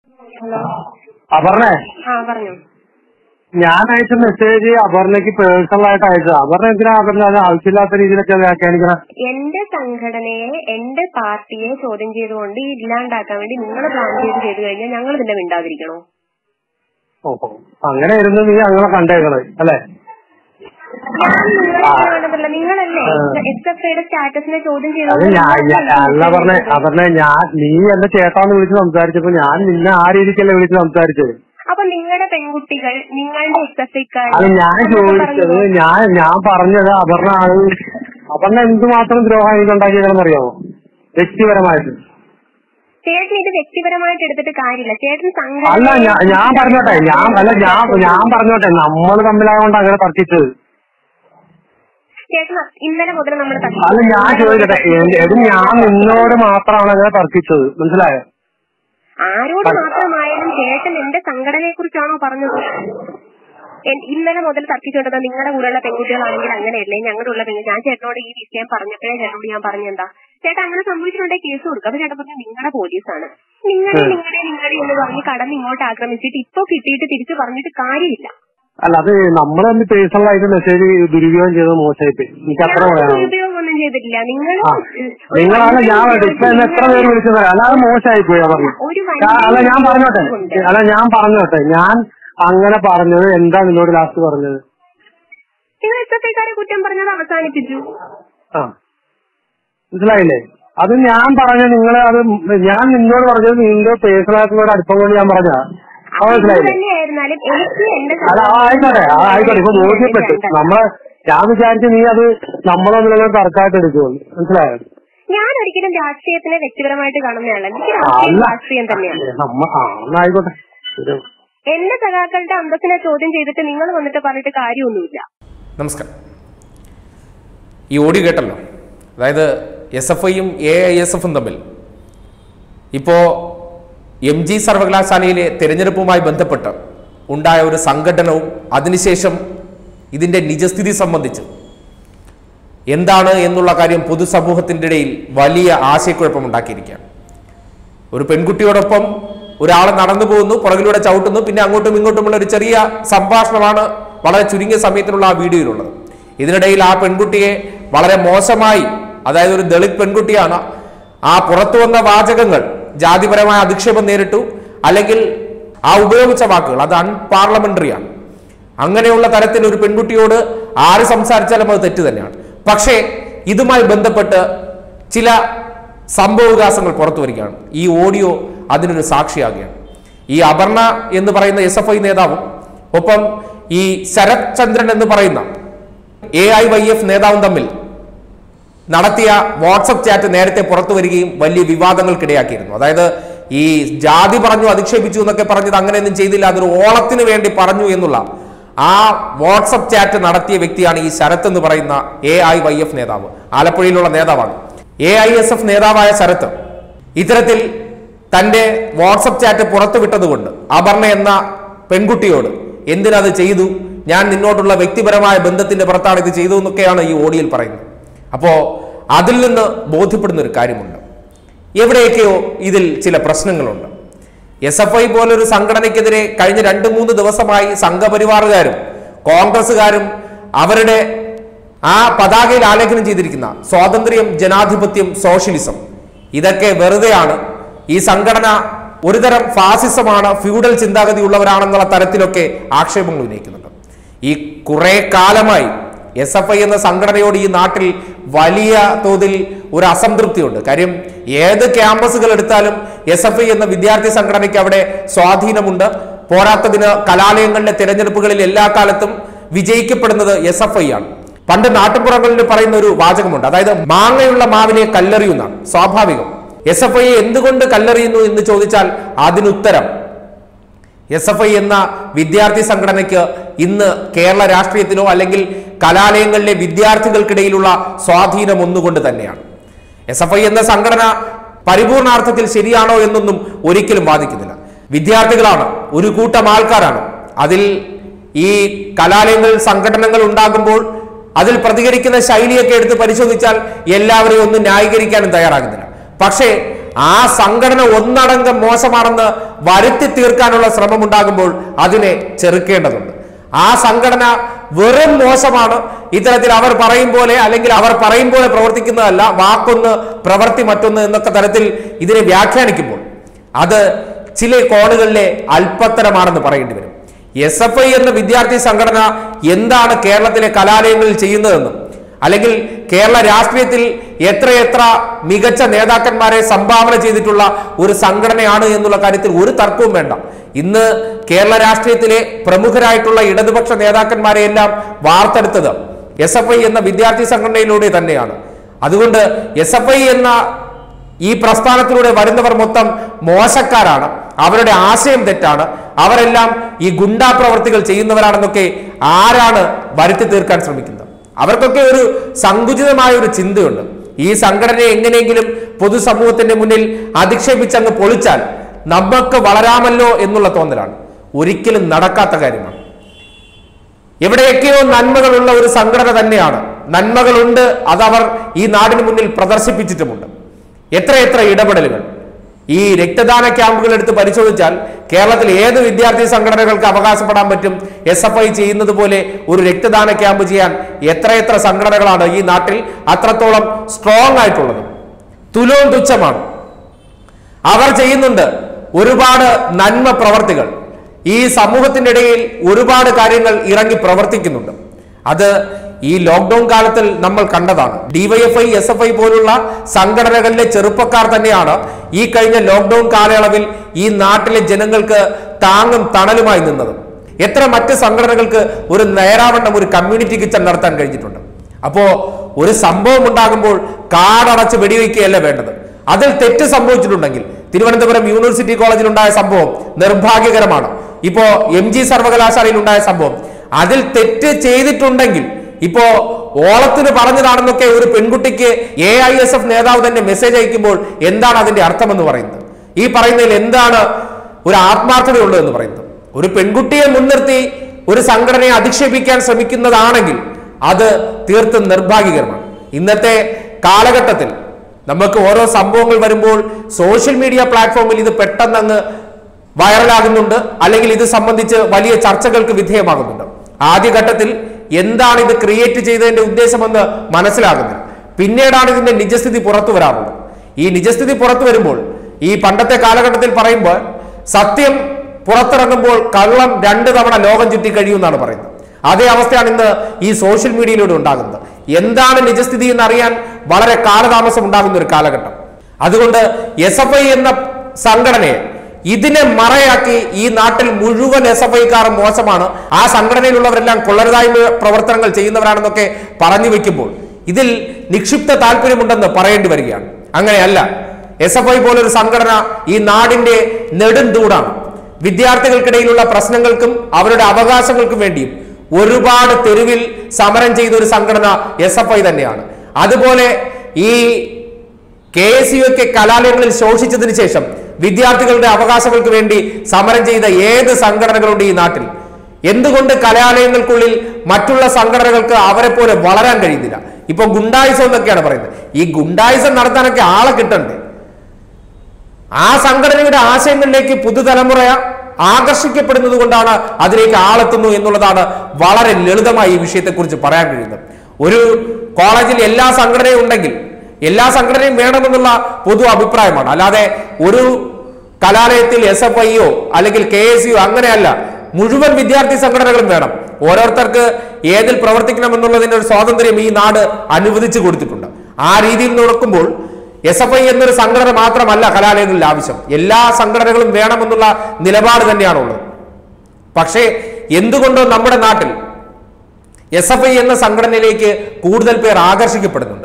Hello അപർണേ ആ പറഞ്ഞു ഞാൻ അയച്ച മെസ്സേജ് അപർണയ്ക്ക് പേഴ്സണൽ ആയിട്ട് അയച്ചത് അപർണ എന്തിനാ അപർണ അത് ആവശ്യമില്ലാത്ത രീതിയിലൊക്കെ വ്യാഖ്യാനിക്കണം എന്റെ സംഘടനയെ എന്റെ പാർട്ടിയെ ചോദ്യം ചെയ്തുകൊണ്ട് ഇല്ലാണ്ടാക്കാൻ വേണ്ടി നിങ്ങൾ പ്ലാൻ ചെയ്ത് ചെയ്തു കഴിഞ്ഞാൽ ഞങ്ങൾ ഇതിന്റെ മിണ്ടാതിരിക്കണോ ഓഹോ അങ്ങനെ ഇരുന്ന് നീ അങ്ങനെ കണ്ടേക്കണത് അല്ലെ ഞാൻ നിങ്ങളെ വേണ്ടതല്ല നിങ്ങളല്ലേ എസ് എഫ് ഐയുടെ സ്റ്റാറ്റസിനെ ചോദ്യം അത് ഞാൻ ഞാൻ- അല്ല പറഞ്ഞ ചെയ്തു അപർണ ഞാൻ നീ എന്റെ ചേട്ടാന്ന് വിളിച്ച് സംസാരിച്ചപ്പോ ഞാൻ നിന്നെ ആ രീതിക്കല്ലേ വിളിച്ച് സംസാരിച്ചത് അപ്പൊ നിങ്ങളുടെ പെൺകുട്ടികൾ നിങ്ങളുടെ എസ് എഫ് ഐക്കാർ അത് ഞാൻ ചോദിച്ചത് ഞാൻ ഞാൻ പറഞ്ഞത് അപർണ അത് അപർണ എന്തുമാത്രം ദ്രോഹം എനിക്ക് ഉണ്ടാക്കിയതെന്ന് അറിയാമോ വ്യക്തിപരമായിട്ട് ചേട്ടൻ ഇത് വ്യക്തിപരമായിട്ട് എടുത്തിട്ട് കാര്യമില്ല ചേട്ടൻ സംഘടന അല്ല ഞാൻ ഞാൻ പറഞ്ഞോട്ടെ ഞാൻ അല്ല ഞാൻ ഞാൻ പറഞ്ഞോട്ടെ നമ്മൾ തമ്മിലായതുകൊണ്ട് അങ്ങനെ തർക്കിച്ചത് ചേട്ടൻ ഇന്നലെ മുതൽ നമ്മൾ അല്ല ഞാൻ ചോദിക്കട്ടെ ഇത് ഞാൻ നിന്നോട് മാത്രമാണ് അങ്ങനെ തർക്കിച്ചത് മനസ്സിലായോ ആരോട് മാത്രമായാലും ചേട്ടൻ എന്റെ സംഘടനയെ കുറിച്ചാണോ പറഞ്ഞത് എൻ- ഇന്നലെ മുതൽ തർക്കിച്ചുകൊണ്ടത് നിങ്ങളുടെ കൂടെയുള്ള പെൺകുട്ടികളാണെങ്കിൽ അങ്ങനെയല്ലേ ഞങ്ങളുടെ ഉള്ള പെൺകുട്ടി ഞാൻ ചേട്ടനോട് ഈ വിഷയം പറഞ്ഞപ്പോഴേ ചേട്ടനോട് ഞാൻ പറഞ്ഞെന്താ ചേട്ടാ അങ്ങനെ സംഭവിച്ചിട്ടുണ്ടെങ്കിൽ കേസ് കൊടുക്കുക അപ്പൊ ചേട്ടൻ പറഞ്ഞു നിങ്ങളുടെ പോലീസാണ് നിങ്ങളെ നിങ്ങളെ നിങ്ങളെ എന്ന് പറഞ്ഞ് കടന്ന് ഇങ്ങോട്ട് ആക്രമിച്ചിട്ട് ഇപ്പൊ കിട്ടിയിട്ട് തിരിച്ചു പറഞ്ഞിട്ട് കാര്യമില്ല അല്ല അത് നമ്മൾ തമ്മിൽ പേഴ്സണൽ ആയിട്ട് മെസ്സേജ് ദുരുപയോഗം ചെയ്തത് മോശമായിപ്പോയി എനിക്ക് അത്ര ഞാൻ പറയാനുള്ളൂ ദുരുപയോഗം ഒന്നും ചെയ്തിട്ടില്ല നിങ്ങൾ ആ നിങ്ങളാണ് ഞാൻ വേണ്ട ഇപ്പൊ എന്നെ എത്ര പേര് വിളിച്ചത് അല്ലാതെ മോശമായി പോയി പറഞ്ഞു ഒരു അല്ല ഞാൻ പറഞ്ഞോട്ടെ ഉണ്ട്. അല്ല ഞാൻ പറഞ്ഞോട്ടെ ഞാൻ അങ്ങനെ പറഞ്ഞത് എന്താ നിന്നോട് ലാസ്റ്റ് പറഞ്ഞത് നിങ്ങൾ എസ് എഫ് ഐക്കാരെ കുറ്റം പറഞ്ഞത് അവസാനിപ്പിച്ചു ആ മനസ്സിലായില്ലേ അത് ഞാൻ പറഞ്ഞ നിങ്ങളെ അത് ഞാൻ നിന്നോട് പറഞ്ഞത് നിന്റെ പേഴ്സണൽ ആയിട്ടുള്ള ഒരു അടുപ്പം കൊണ്ട് ഞാൻ പറഞ്ഞ ഇത് മനസ്സിലായില്ലേ തന്നെയായിരുന്നാലും എനിക്ക് എന്റെ അല്ല ആ, ആയിക്കോട്ടെ ആ, ആയിക്കോട്ടെ ഇപ്പൊ ബോധ്യപ്പെട്ടു നമ്മളെ ഞാൻ വിചാരിച്ചു നീ അത് നമ്മളൊന്നും തർക്കമായിട്ട് എടുക്കുമെന്ന് മനസ്സിലായോ ഞാൻ ഒരിക്കലും രാഷ്ട്രീയത്തിനെ വ്യക്തിപരമായിട്ട് കാണുന്നതല്ല എനിക്ക് ആ, രാഷ്ട്രീയം അല്ല രാഷ്ട്രീയം തന്നെയാണ് നമ്മ ആ എന്നാ ആയിക്കോട്ടെ ശരി. എന്റെ സഖാക്കളുടെ അന്തസ്സിനെ ചോദ്യം ചെയ്തിട്ട് നിങ്ങൾ വന്നിട്ട് പറഞ്ഞിട്ട് കാര്യമൊന്നുമില്ല നമസ്കാരം ഈ ഓഡിയോ കേട്ടല്ലോ അതായത് എസ് എഫ് ഐയും എ ഐ എസ് എഫും തമ്മിൽ ഇപ്പോൾ എം ജി സർവകലാശാലയിലെ തിരഞ്ഞെടുപ്പുമായി ബന്ധപ്പെട്ട് ഉണ്ടായ ഒരു സംഘടനവും അതിനുശേഷം ഇതിൻ്റെ നിജസ്ഥിതി സംബന്ധിച്ച് എന്താണ് എന്നുള്ള കാര്യം പൊതുസമൂഹത്തിൻ്റെ ഇടയിൽ വലിയ ആശയക്കുഴപ്പമുണ്ടാക്കിയിരിക്കുകയാണ് ഒരു പെൺകുട്ടിയോടൊപ്പം ഒരാൾ നടന്നു പോകുന്നു പുറകിലൂടെ ചവിട്ടുന്നു പിന്നെ അങ്ങോട്ടും ഇങ്ങോട്ടുമുള്ള ഒരു ചെറിയ സംഭാഷണമാണ് വളരെ ചുരുങ്ങിയ സമയത്തിനുള്ള ആ വീഡിയോയിലുള്ളത് ഇതിനിടയിൽ ആ പെൺകുട്ടിയെ വളരെ മോശമായി അതായത് ഒരു ദളിത് പെൺകുട്ടിയാണ് ആ പുറത്തു വന്ന വാചകങ്ങൾ ജാതിപരമായ അധിക്ഷേപം നേരിട്ടു അല്ലെങ്കിൽ ആ ഉപയോഗിച്ച വാക്കുകൾ അത് അൺപാർലമെന്ററിയാണ് അങ്ങനെയുള്ള തരത്തിൽ ഒരു പെൺകുട്ടിയോട് ആര് സംസാരിച്ചാലും അത് തെറ്റ് തന്നെയാണ് പക്ഷേ ഇതുമായി ബന്ധപ്പെട്ട് ചില സംഭവവികാസങ്ങൾ പുറത്തു വരികയാണ് ഈ ഓഡിയോ അതിനൊരു സാക്ഷിയാകുകയാണ് ഈ അപർണ എന്ന് പറയുന്ന എസ് എഫ് ഐ നേതാവും ഒപ്പം ഈ ശരത് ചന്ദ്രൻ എന്ന് പറയുന്ന എ ഐ വൈ എഫ് നേതാവും തമ്മിൽ നടത്തിയ വാട്സപ്പ് ചാറ്റ് നേരത്തെ പുറത്തു വരികയും വലിയ വിവാദങ്ങൾക്കിടയാക്കിയിരുന്നു അതായത് ഈ ജാതി പറഞ്ഞു അധിക്ഷേപിച്ചു എന്നൊക്കെ പറഞ്ഞത് അങ്ങനെയൊന്നും ചെയ്തില്ല അതൊരു ഓളത്തിന് വേണ്ടി പറഞ്ഞു എന്നുള്ള ആ വാട്സപ്പ് ചാറ്റ് നടത്തിയ വ്യക്തിയാണ് ഈ ശരത് എന്ന് പറയുന്ന എ ഐ വൈ എഫ് നേതാവ് ആലപ്പുഴയിലുള്ള നേതാവാണ് എ ഐ എസ് എഫ് നേതാവായ ശരത്ത് ഇത്തരത്തിൽ തന്റെ വാട്സപ്പ് ചാറ്റ് പുറത്തുവിട്ടതുകൊണ്ട് അപർണ എന്ന പെൺകുട്ടിയോട് എന്തിനത് ചെയ്തു ഞാൻ നിന്നോട്ടുള്ള വ്യക്തിപരമായ ബന്ധത്തിന്റെ പുറത്താണ് ഇത് ചെയ്തു എന്നൊക്കെയാണ് ഈ ഓഡിയോയിൽ പറയുന്നത് അപ്പോ അതിൽ നിന്ന് ബോധ്യപ്പെടുന്ന ഒരു കാര്യമുണ്ട് എവിടെയൊക്കെയോ ഇതിൽ ചില പ്രശ്നങ്ങളുണ്ട് എസ് എഫ് ഐ പോലൊരു സംഘടനയ്ക്കെതിരെ കഴിഞ്ഞ രണ്ട് മൂന്ന് ദിവസമായി സംഘപരിവാറുകാരും കോൺഗ്രസ്സുകാരും അവരുടെ ആ പതാകയിൽ ആലേഖനം ചെയ്തിരിക്കുന്ന സ്വാതന്ത്ര്യം ജനാധിപത്യം സോഷ്യലിസം ഇതൊക്കെ വെറുതെയാണ് ഈ സംഘടന ഒരുതരം ഫാസിസമാണ് ഫ്യൂഡൽ ചിന്താഗതി ഉള്ളവരാണെന്നുള്ള തരത്തിലൊക്കെ ആക്ഷേപങ്ങൾ ഉന്നയിക്കുന്നുണ്ട് ഈ കുറെ കാലമായി എസ് എഫ് ഐ എന്ന സംഘടനയോട് ഈ നാട്ടിൽ വലിയ തോതിൽ ഒരു അസംതൃപ്തിയുണ്ട് കാര്യം ഏത് ക്യാമ്പസുകൾ എടുത്താലും എസ് എഫ് ഐ എന്ന വിദ്യാർത്ഥി സംഘടനയ്ക്ക് അവിടെ സ്വാധീനമുണ്ട് പോരാത്തതിന് കലാലയങ്ങളിലെ തിരഞ്ഞെടുപ്പുകളിൽ എല്ലാ കാലത്തും വിജയിക്കപ്പെടുന്നത് എസ് എഫ് ഐ ആണ് പണ്ട് നാട്ടുപുറങ്ങളിൽ പറയുന്ന ഒരു വാചകമുണ്ട് അതായത് മാങ്ങയുള്ള മാവിനെ കല്ലെറിയുന്നതാണ് സ്വാഭാവികം എസ് എഫ് ഐ എന്തുകൊണ്ട് കല്ലെറിയുന്നു എന്ന് ചോദിച്ചാൽ അതിനുത്തരം എസ് എഫ് ഐ എന്ന വിദ്യാർത്ഥി സംഘടനയ്ക്ക് ഇന്ന് കേരള രാഷ്ട്രീയത്തിലോ അല്ലെങ്കിൽ കലാലയങ്ങളിലെ വിദ്യാർത്ഥികൾക്കിടയിലുള്ള സ്വാധീനം ഒന്നുകൊണ്ട് തന്നെയാണ് എസ് എഫ് ഐ എന്ന സംഘടന പരിപൂർണാർത്ഥത്തിൽ ശരിയാണോ എന്നൊന്നും ഒരിക്കലും വാദിക്കുന്നില്ല വിദ്യാർത്ഥികളാണ് ഒരു കൂട്ടം ആൾക്കാരാണ് അതിൽ ഈ കലാലയങ്ങളിൽ സംഘടനകൾ ഉണ്ടാകുമ്പോൾ അതിൽ പ്രതികരിക്കുന്ന ശൈലിയൊക്കെ എടുത്ത് പരിശോധിച്ചാൽ എല്ലാവരെയും ഒന്നും ന്യായീകരിക്കാനും തയ്യാറാകുന്നില്ല പക്ഷേ ആ സംഘടന ഒന്നടങ്കം മോശമാണെന്ന് വരുത്തി തീർക്കാനുള്ള ശ്രമം ഉണ്ടാകുമ്പോൾ അതിനെ ചെറുക്കേണ്ടതുണ്ട് ആ സംഘടന വെറും മോശമാണ് ഇത്തരത്തിൽ അവർ പറയും പോലെ അല്ലെങ്കിൽ അവർ പറയും പോലെ പ്രവർത്തിക്കുന്നതല്ല വാക്കൊന്ന് പ്രവൃത്തി മറ്റൊന്ന് എന്നൊക്കെ തരത്തിൽ ഇതിനെ വ്യാഖ്യാനിക്കുമ്പോൾ അത് ചില കോണുകളിലെ അല്പത്തരമാണെന്ന് പറയേണ്ടി വരും എസ് എഫ് ഐ എന്ന വിദ്യാർത്ഥി സംഘടന എന്താണ് കേരളത്തിലെ കലാലയങ്ങളിൽ ചെയ്യുന്നതെന്നും അല്ലെങ്കിൽ കേരള രാഷ്ട്രീയത്തിൽ എത്രയെത്ര മികച്ച നേതാക്കന്മാരെ സംഭാവന ചെയ്തിട്ടുള്ള ഒരു സംഘടനയാണ് എന്നുള്ള കാര്യത്തിൽ ഒരു തർക്കവും വേണ്ട ഇന്ന് കേരള രാഷ്ട്രീയത്തിലെ പ്രമുഖരായിട്ടുള്ള ഇടതുപക്ഷ നേതാക്കന്മാരെ എല്ലാം വാർത്തെടുത്തത് എസ് എഫ് ഐ എന്ന വിദ്യാർത്ഥി സംഘടനയിലൂടെ തന്നെയാണ് അതുകൊണ്ട് എസ് എഫ് ഐ എന്ന ഈ പ്രസ്ഥാനത്തിലൂടെ വരുന്നവർ മൊത്തം മോശക്കാരാണ് അവരുടെ ആശയം തെറ്റാണ് അവരെല്ലാം ഈ ഗുണ്ടാ പ്രവർത്തികൾ ചെയ്യുന്നവരാണെന്നൊക്കെ ആരാണ് വരുത്തി തീർക്കാൻ ശ്രമിക്കുന്നത് അവർക്കൊക്കെ ഒരു സങ്കുചിതമായ ഒരു ചിന്തയുണ്ട് ഈ സംഘടനയെ എങ്ങനെയെങ്കിലും പൊതുസമൂഹത്തിന്റെ മുന്നിൽ അധിക്ഷേപിച്ചങ്ങ് പൊളിച്ചാൽ നമുക്ക് വളരാമല്ലോ എന്നുള്ള തോന്നലാണ് ഒരിക്കലും നടക്കാത്ത കാര്യമാണ് എവിടെയൊക്കെയോ നന്മകളുള്ള ഒരു സംഘടന തന്നെയാണ് നന്മകളുണ്ട് അതവർ ഈ നാടിന് മുന്നിൽ പ്രദർശിപ്പിച്ചിട്ടുമുണ്ട് എത്രയെത്ര ഇടപെടലുകൾ ഈ രക്തദാന ക്യാമ്പുകൾ എടുത്ത് പരിശോധിച്ചാൽ കേരളത്തിൽ ഏത് വിദ്യാർത്ഥി സംഘടനകൾക്ക് അവകാശപ്പെടാൻ പറ്റും എസ് എഫ് ഐ ചെയ്യുന്നത് പോലെ ഒരു രക്തദാന ക്യാമ്പ് ചെയ്യാൻ എത്രയെത്ര സംഘടനകളാണ് ഈ നാട്ടിൽ അത്രത്തോളം സ്ട്രോങ് ആയിട്ടുള്ളത് തുലവും തുച്ഛമാണ് അവർ ചെയ്യുന്നുണ്ട് ഒരുപാട് നന്മ പ്രവർത്തികൾ ഈ സമൂഹത്തിന്റെ ഇടയിൽ ഒരുപാട് കാര്യങ്ങൾ ഇറങ്ങി പ്രവർത്തിക്കുന്നുണ്ട് അത് ഈ ലോക്ക്ഡൌൺ കാലത്തിൽ നമ്മൾ കണ്ടതാണ് ഡിവൈഎഫ്ഐ എസ് എഫ് ഐ പോലുള്ള സംഘടനകളിലെ ചെറുപ്പക്കാർ തന്നെയാണ് ഈ കഴിഞ്ഞ ലോക്ക്ഡൌൺ കാലയളവിൽ ഈ നാട്ടിലെ ജനങ്ങൾക്ക് താങ്ങും തണലുമായി നിന്നത് എത്ര മറ്റ് സംഘടനകൾക്ക് ഒരു നേരാവണ്ണം ഒരു കമ്മ്യൂണിറ്റി കിച്ചൺ നടത്താൻ കഴിഞ്ഞിട്ടുണ്ട് അപ്പോ ഒരു സംഭവം ഉണ്ടാകുമ്പോൾ കാടടച്ച് വെടിവെക്കുകയല്ല വേണ്ടത് അതിൽ തെറ്റ് സംഭവിച്ചിട്ടുണ്ടെങ്കിൽ തിരുവനന്തപുരം യൂണിവേഴ്സിറ്റി കോളേജിൽ ഉണ്ടായ സംഭവം നിർഭാഗ്യകരമാണ് ഇപ്പോ എം ജി സർവകലാശാലയിൽ ഉണ്ടായ സംഭവം അതിൽ തെറ്റ് ചെയ്തിട്ടുണ്ടെങ്കിൽ ഇപ്പോ ഓളത്തിന് പറഞ്ഞതാണെന്നൊക്കെ ഒരു പെൺകുട്ടിക്ക് എ ഐ എസ് എഫ് നേതാവ് തന്നെ മെസ്സേജ് അയക്കുമ്പോൾ എന്താണ് അതിന്റെ അർത്ഥമെന്ന് പറയുന്നത് ഈ പറയുന്നതിൽ എന്താണ് ഒരു ആത്മാർത്ഥതയുള്ളത് എന്ന് പറയുന്നത് ഒരു പെൺകുട്ടിയെ മുൻനിർത്തി ഒരു സംഘടനയെ അധിക്ഷേപിക്കാൻ ശ്രമിക്കുന്നതാണെങ്കിൽ അത് തീർത്തും നിർഭാഗ്യകരമാണ് ഇന്നത്തെ കാലഘട്ടത്തിൽ നമുക്ക് ഓരോ സംഭവങ്ങൾ വരുമ്പോൾ സോഷ്യൽ മീഡിയ പ്ലാറ്റ്ഫോമിൽ ഇത് പെട്ടെന്ന് അങ്ങ് വൈറലാകുന്നുണ്ട് അല്ലെങ്കിൽ ഇത് സംബന്ധിച്ച് വലിയ ചർച്ചകൾക്ക് വിധേയമാകുന്നുണ്ട് ആദ്യഘട്ടത്തിൽ എന്താണ് ഇത് ക്രിയേറ്റ് ചെയ്തതിന്റെ ഉദ്ദേശമെന്ന് മനസ്സിലാകുന്നില്ല പിന്നീടാണ് ഇതിന്റെ നിജസ്ഥിതി പുറത്തു വരാറുള്ളത് ഈ നിജസ്ഥിതി പുറത്തു വരുമ്പോൾ ഈ പണ്ടത്തെ കാലഘട്ടത്തിൽ പറയുമ്പോൾ സത്യം പുറത്തിറങ്ങുമ്പോൾ കള്ളം രണ്ട് തവണ ലോകം ചുറ്റി കഴിയുമെന്നാണ് പറയുന്നത് അതേ അവസ്ഥയാണ് ഇന്ന് ഈ സോഷ്യൽ മീഡിയയിലൂടെ ഉണ്ടാകുന്നത് എന്താണ് നിജസ്ഥിതി എന്ന് അറിയാൻ വളരെ കാലതാമസം ഉണ്ടാകുന്ന ഒരു കാലഘട്ടം അതുകൊണ്ട് എസ് എഫ് ഐ എന്ന സംഘടനയെ ഇതിനെ മറയാക്കി ഈ നാട്ടിൽ മുഴുവൻ എസ് എഫ് ഐക്കാരും മോശമാണ് ആ സംഘടനയിലുള്ളവരെല്ലാം കൊള്ളരുതായ്മ പ്രവർത്തനങ്ങൾ ചെയ്യുന്നവരാണെന്നൊക്കെ പറഞ്ഞു വെക്കുമ്പോൾ ഇതിൽ നിക്ഷിപ്ത താല്പര്യമുണ്ടെന്ന് പറയേണ്ടി വരികയാണ് അങ്ങനെയല്ല എസ് എഫ് ഐ പോലൊരു സംഘടന ഈ നാടിന്റെ നെടുന്തൂടാണ് വിദ്യാർത്ഥികൾക്കിടയിലുള്ള പ്രശ്നങ്ങൾക്കും അവരുടെ അവകാശങ്ങൾക്കും വേണ്ടിയും ഒരുപാട് തെരുവിൽ സമരം ചെയ്ത ഒരു സംഘടന എസ് എഫ് ഐ തന്നെയാണ് അതുപോലെ ഈ കെ എസ് യു ഒക്കെ കലാലയങ്ങളിൽ ശോഷിച്ചതിന് ശേഷം വിദ്യാർത്ഥികളുടെ അവകാശങ്ങൾക്ക് വേണ്ടി സമരം ചെയ്ത ഏത് സംഘടനകളുണ്ട് ഈ നാട്ടിൽ എന്തുകൊണ്ട് കലാലയങ്ങൾക്കുള്ളിൽ മറ്റുള്ള സംഘടനകൾക്ക് അവരെ പോലെ വളരാൻ കഴിയുന്നില്ല ഇപ്പൊ ഗുണ്ടായിസം എന്നൊക്കെയാണ് പറയുന്നത് ഈ ഗുണ്ടായിസം നടത്താനൊക്കെ ആളെ കിട്ടണ്ടേ ആ സംഘടനയുടെ ആശയങ്ങളിലേക്ക് പുതുതലമുറ ആകർഷിക്കപ്പെടുന്നത് കൊണ്ടാണ് അതിലേക്ക് ആളെത്തുന്നു എന്നുള്ളതാണ് വളരെ ലളിതമായി ഈ വിഷയത്തെക്കുറിച്ച് പറയാൻ കഴിയുന്നത് ഒരു കോളേജിൽ എല്ലാ സംഘടനയും ഉണ്ടെങ്കിൽ എല്ലാ സംഘടനയും വേണമെന്നുള്ള പൊതു അഭിപ്രായമാണ് അല്ലാതെ ഒരു കലാലയത്തിൽ എസ് എഫ് ഐയോ അല്ലെങ്കിൽ കെ എസ് യു അങ്ങനെയല്ല മുഴുവൻ വിദ്യാർത്ഥി സംഘടനകളും വേണം ഓരോരുത്തർക്ക് ഏതിൽ പ്രവർത്തിക്കണമെന്നുള്ളതിന്റെ ഒരു സ്വാതന്ത്ര്യം ഈ നാട് അനുവദിച്ചു കൊടുത്തിട്ടുണ്ട് ആ രീതിയിൽ നോക്കുമ്പോൾ എസ് എഫ് ഐ എന്നൊരു സംഘടന മാത്രമല്ല കലാലയങ്ങളിൽ ആവശ്യം എല്ലാ സംഘടനകളും വേണമെന്നുള്ള നിലപാട് തന്നെയാണുള്ളത് പക്ഷേ എന്തുകൊണ്ടോ നമ്മുടെ നാട്ടിൽ എസ് എഫ് ഐ എന്ന സംഘടനയിലേക്ക് കൂടുതൽ പേർ ആകർഷിക്കപ്പെടുന്നുണ്ട്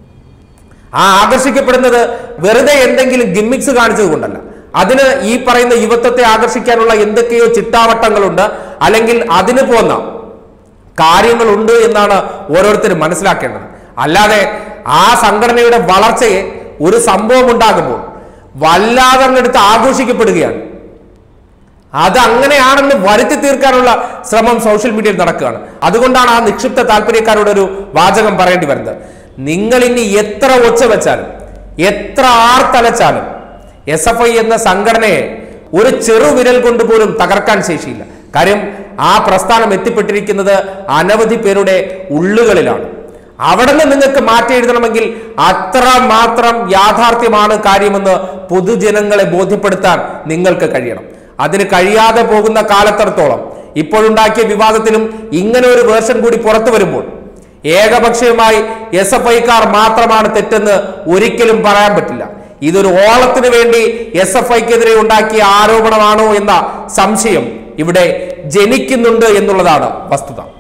ആ ആകർഷിക്കപ്പെടുന്നത് വെറുതെ എന്തെങ്കിലും ഗിമ്മിക്സ് കാണിച്ചത് കൊണ്ടല്ല അതിന് ഈ പറയുന്ന യുവത്വത്തെ ആകർഷിക്കാനുള്ള എന്തൊക്കെയോ ചിട്ടാവട്ടങ്ങളുണ്ട് അല്ലെങ്കിൽ അതിന് പോന്ന കാര്യങ്ങളുണ്ട് എന്നാണ് ഓരോരുത്തരും മനസ്സിലാക്കേണ്ടത് അല്ലാതെ ആ സംഘടനയുടെ വളർച്ചയെ ഒരു സംഭവം ഉണ്ടാകുമ്പോൾ വല്ലാതെ അങ്ങെടുത്ത് ആഘോഷിക്കപ്പെടുകയാണ് അത് അങ്ങനെയാണെന്ന് വരുത്തി തീർക്കാനുള്ള ശ്രമം സോഷ്യൽ മീഡിയയിൽ നടക്കുകയാണ് അതുകൊണ്ടാണ് ആ നിക്ഷിപ്ത താല്പര്യക്കാരോട് ഒരു വാചകം പറയേണ്ടി വരുന്നത് നിങ്ങൾ ഇനി എത്ര ഒച്ച വെച്ചാലും എത്ര ആർത്തലച്ചാലും എസ് എഫ് ഐ എന്ന സംഘടനയെ ഒരു ചെറുവിരൽ കൊണ്ട് പോലും തകർക്കാൻ ശേഷിയില്ല കാര്യം ആ പ്രസ്ഥാനം എത്തിപ്പെട്ടിരിക്കുന്നത് അനവധി പേരുടെ ഉള്ളുകളിലാണ് അവിടെ നിന്ന് നിങ്ങൾക്ക് മാറ്റി എഴുതണമെങ്കിൽ അത്ര മാത്രം യാഥാർത്ഥ്യമാണ് കാര്യമെന്ന് പൊതുജനങ്ങളെ ബോധ്യപ്പെടുത്താൻ നിങ്ങൾക്ക് കഴിയണം അതിന് കഴിയാതെ പോകുന്ന കാലത്തടത്തോളം ഇപ്പോഴുണ്ടാക്കിയ വിവാദത്തിലും ഇങ്ങനെ ഒരു വേർഷൻ കൂടി പുറത്തു വരുമ്പോൾ ഏകപക്ഷീയമായി എസ് എഫ് ഐക്കാർ മാത്രമാണ് തെറ്റെന്ന് ഒരിക്കലും പറയാൻ പറ്റില്ല ഇതൊരു ഓളത്തിന് വേണ്ടി എസ് എഫ് ഐക്കെതിരെ ഉണ്ടാക്കിയ ആരോപണമാണോ എന്ന സംശയം ഇവിടെ ജനിക്കുന്നുണ്ട് എന്നുള്ളതാണ് വസ്തുത